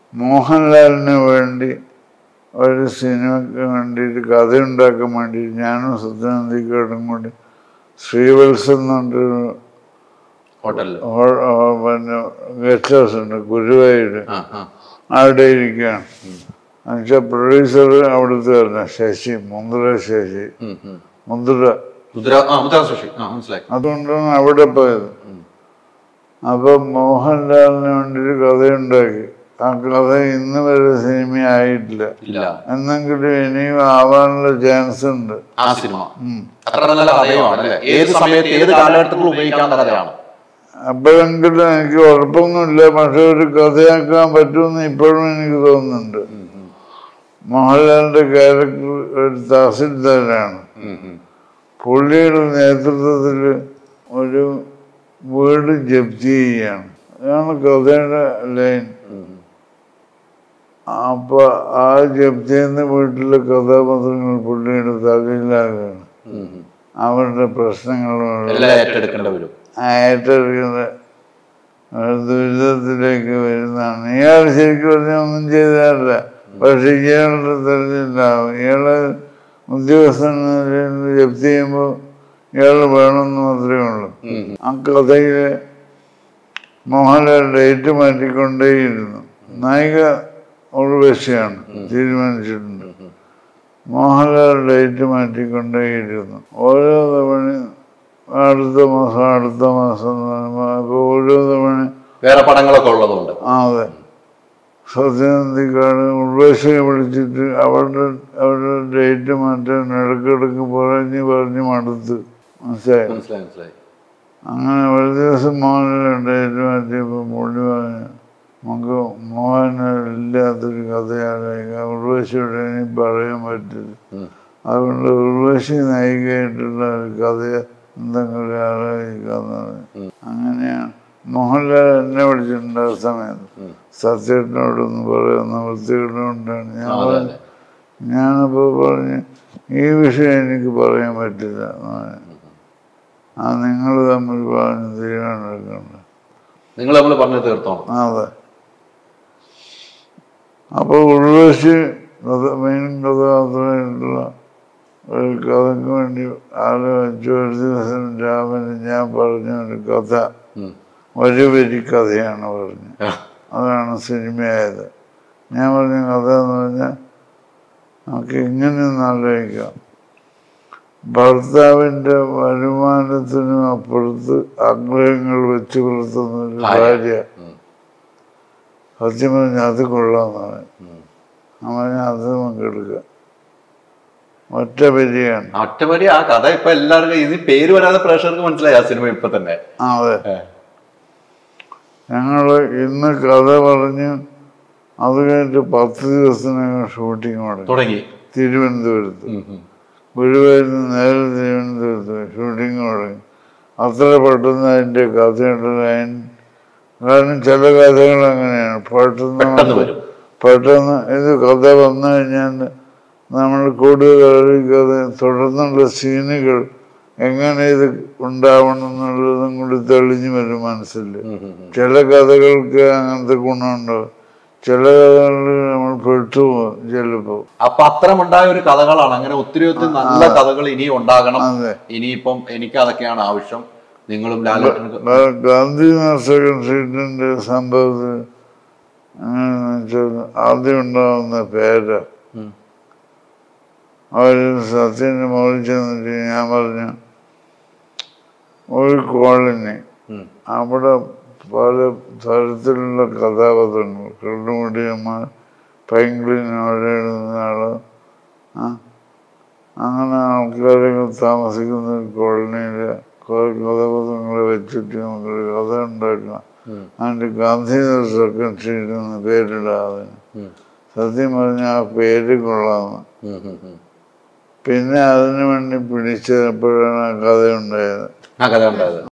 മോഹൻലാലിന് വേണ്ടി ഒരു സിനിമയ്ക്ക് വേണ്ടിയിട്ട് കഥ ഉണ്ടാക്കാൻ വേണ്ടി ഞാനും സത്യനന്ദിക്കാട്ടും കൂടി ശ്രീവത്സം എന്ന് പറഞ്ഞൊരു ഹോട്ടലിൽ ഹോ- ഹോ- പിന്നെ ഗസ്റ്റ് ഹൗസ് ഉണ്ട് ഗുരുവായൂര് ആ ആ അവിടെ ഇരിക്കുകയാണ് എന്നുവെച്ചാൽ പ്രൊഡ്യൂസർ അവിടുത്തെ തന്നെ ശശി മുന്ദ്ര ശശി ഉം, ഉം. മുന്ദ്ര മുദ്ര ആ മുദ്ര സുഷി ആ മനസ്സിലായി അതുകൊണ്ടാണ് അവിടെ പോയത് അപ്പൊ മോഹൻലാലിന് വേണ്ടി ഒരു കഥയുണ്ടാക്കി ആ കഥ ഇന്ന് വരെ സിനിമ ആയിട്ടില്ല ഇല്ല എന്നെങ്കിലും ഇനിയും ആവാനുള്ള ചാൻസ് ഉണ്ട് ആ സിനിമ അത്ര നല്ല കഥയുമാണ് അല്ലേ ഏത് സമയത്ത് ഏത് കാലഘട്ടത്തിലും ഉപയോഗിക്കാവുന്ന കഥയാണ് അപ്പോഴെങ്കിലും എനിക്ക് ഉറപ്പൊന്നുമില്ല പക്ഷെ ഒരു കഥയാക്കാൻ പറ്റുമെന്ന് ഇപ്പോഴും എനിക്ക് തോന്നുന്നുണ്ട് മോഹൻലാലിന്റെ ക്യാരക്ടർ ഒരു തഹസിൽദാരാണ് ഉം, ഉം. പുള്ളിയുടെ നേതൃത്വത്തിൽ ഒരു വീട് ജപ്തി ചെയ്യാണ് അതാണ് കഥയുടെ ലൈൻ അപ്പൊ ആ ജപ്തി ചെയ്യുന്ന വീട്ടിലെ കഥാപാത്രങ്ങൾ പുള്ളിയുടെ തലയിലാകാണ് ഉം, ഉം. അവരുടെ പ്രശ്നങ്ങളും എല്ലാം ഏറ്റെടുക്കേണ്ടി വരും ഏറ്റെടുക്കുന്ന ഒരു ദുരിതത്തിലേക്ക് വരുന്നതാണ് ഇയാൾ ശരിക്കും പറഞ്ഞാൽ ഒന്നും ചെയ്തതല്ല പക്ഷെ ഇയാളുടെ തെരഞ്ഞില്ലാവും ഇയാള് ഉദ്യോഗസ്ഥന് ജപ്തി ചെയ്യുമ്പോൾ ഇയാൾ വേണമെന്ന് മാത്രമേ ഉള്ളൂ ആ കഥയില് മോഹൻലാൽ ഡേറ്റ് മാറ്റിക്കൊണ്ടേയിരുന്നു നായിക ഉൾവശയാണ് തീരുമാനിച്ചിട്ടുണ്ട് മോഹൻലാൽ ഡേറ്റ് മാറ്റിക്കൊണ്ടേയിരുന്നു ഓരോ തവണ അടുത്ത മാസം അടുത്ത മാസം എന്ന് പറയുമ്പോൾ അപ്പോൾ ഓരോ തവണ വേറെ പടങ്ങളൊക്കെ ഉള്ളതുകൊണ്ട് ആ അതെ സത്യനന്ദിക്കാട് ഉൾവശയെ വിളിച്ചിട്ട് അവരുടെ അവരുടെ ഡേറ്റ് മാറ്റാൻ ഇടയ്ക്കിടയ്ക്ക് പറഞ്ഞ് പറഞ്ഞ് മടുത്ത് മനസ്സിലായി മനസ്സിലായി മനസ്സിലായി അങ്ങനെ ഒരു ദിവസം മോഹൻലാൽ ഡേറ്റ് മാറ്റിയപ്പോൾ പുള്ളി പറഞ്ഞു നമുക്ക് മോഹനില്ലാത്തൊരു കഥയാലോചിക്കാം ഉർവശിയോട് ഇനി പറയാൻ പറ്റില്ല ഉം. അതുകൊണ്ട് ഉർവശി നായികയായിട്ടുള്ള ഒരു കഥ എന്തെങ്കിലും ആലോചിക്കാന്ന് പറഞ്ഞു അങ്ങനെയാണ് മോഹൻലാൽ എന്നെ വിളിച്ചിട്ടുണ്ട് ആ സമയത്ത് സത്യേട്ടനോടൊന്ന് പറയുന്ന വൃത്തികേടുകൊണ്ടാണ് ഞാൻ ആ, അതെ, പറഞ്ഞു അതെ. ഞാനപ്പോൾ പറഞ്ഞു ഈ വിഷയം എനിക്ക് പറയാൻ പറ്റില്ല എന്ന് പറഞ്ഞു ആ നിങ്ങൾ തമ്മിൽ പറഞ്ഞ് തീരുമാനമെടുക്കണ്ട നിങ്ങൾ നമ്മൾ പറഞ്ഞു തീർത്തോണം ആ, അതെ അപ്പോൾ ഉൾവശി കഥ മെയിൻ കഥാപാത്രമായിട്ടുള്ള ഒരു കഥയ്ക്ക് വേണ്ടി ആലോചിച്ചു ഒരു ദിവസം രാമന് ഞാൻ പറഞ്ഞ ഒരു കഥ ഉം. ഒരു വരി കഥയാണ് പറഞ്ഞത് ആ. അതാണ് സിനിമയായത് ഞാൻ പറഞ്ഞ കഥ എന്ന് പറഞ്ഞാൽ നമുക്ക് ഇങ്ങനെ ഒന്ന് ആലോചിക്കാം ഭർത്താവിൻ്റെ വരുമാനത്തിനും അപ്പുറത്ത് ആഗ്രഹങ്ങൾ വെച്ച് പുലർത്തുന്ന ഒരു ഭാര്യ ഉം. സത്യം പറഞ്ഞാൽ അത് കൊള്ളാമെന്നാണ് ഉം. അവനെ അത് നമുക്ക് എടുക്കാം ഒറ്റ വരിയാണ് ഒറ്റവരി ആ കഥ ഇപ്പൊ എല്ലാവർക്കും ഇത് പേര് വരാതെ പ്രേക്ഷകർക്ക് മനസ്സിലായി ആ സിനിമ ഇപ്പൊ തന്നെ ആ അതെ ഏ. ഞങ്ങൾ ഇന്ന് കഥ പറഞ്ഞ് അത് കഴിഞ്ഞിട്ട് പത്ത് ദിവസത്തിനകം ഷൂട്ടിങ് തുടങ്ങി തുടങ്ങി തിരുവനന്തപുരത്ത് ഉം, ഉം. ഗുരുവായൂരിൽ നിന്ന് നേരെ തിരുവനന്തപുരത്ത് ഷൂട്ടിങ് തുടങ്ങി അത്ര പെട്ടെന്ന് അതിൻ്റെ കഥയുടെ ലൈൻ കാരണം ചില കഥകൾ അങ്ങനെയാണ് പെട്ടെന്ന് പെട്ടെന്ന് വരും പെട്ടെന്ന് ഇത് കഥ വന്നു കഴിഞ്ഞാൽ നമ്മൾ കൂടുതൽ ആലോചിക്കാതെ തുടർന്നുള്ള സീനുകൾ എങ്ങനെ ഇത് ഉണ്ടാവണം എന്നുള്ളതും കൂടി തെളിഞ്ഞു വരും മനസ്സിൽ ഉം, ഉം, ഉം. ചില കഥകൾക്ക് അങ്ങനത്തെ ഗുണമുണ്ടാവും ചില കഥകളിൽ നമ്മൾ പെട്ടുപോകും ചിലപ്പോൾ അപ്പൊ അത്തരമുണ്ടായ ഒരു കഥകളാണ് അങ്ങനെ ഒത്തിരി ഒത്തിരി നല്ല കഥകൾ ഇനിയും ഉണ്ടാകണം അതെ ഇനിയിപ്പം എനിക്ക് അതൊക്കെയാണ് ആവശ്യം നിങ്ങളും ലാലേട്ടനും ഗാ- ഗാന്ധി സെക്കൻഡ് സ്ട്രീറ്റിന്റെ സംഭവത്തിൽ എങ്ങനെയാന്ന് വെച്ചാൽ ആദ്യം ഉണ്ടാവുന്ന പേര് ഉം. അവർ സത്യന്റെ മുകളിൽ ചെന്നിട്ട് ഞാൻ പറഞ്ഞു ഒരു കോളനി ഉം. അവിടെ പല തരത്തിലുള്ള കഥാപാത്രങ്ങൾ കള്ളുമുടിയമ്മ പൈങ്കിളിന് അവിടെ എഴുതുന്ന ആള് ആ അങ്ങനെ ആൾക്കാരൊക്കെ താമസിക്കുന്ന ഒരു കോളനിയിൽ കുറെ കഥാപാത്രങ്ങളെ വെച്ചിട്ട് നമുക്കൊരു കഥ ഉണ്ടാക്കണം ഉം. അതിൻ്റെ ഗാന്ധിനഗർ സെക്കൻഡ് സ്ട്രീറ്റ് എന്ന് പേരിടാതെ ഉം. സത്യം പറഞ്ഞാൽ ആ പേര് കൊള്ളാമെന്ന് ഉം, ഉം, ഉം. പിന്നെ അതിനു വേണ്ടി പിടിച്ചപ്പോഴാണ് ആ കഥ ഉണ്ടായത് ആ കഥ ഉണ്ടായത്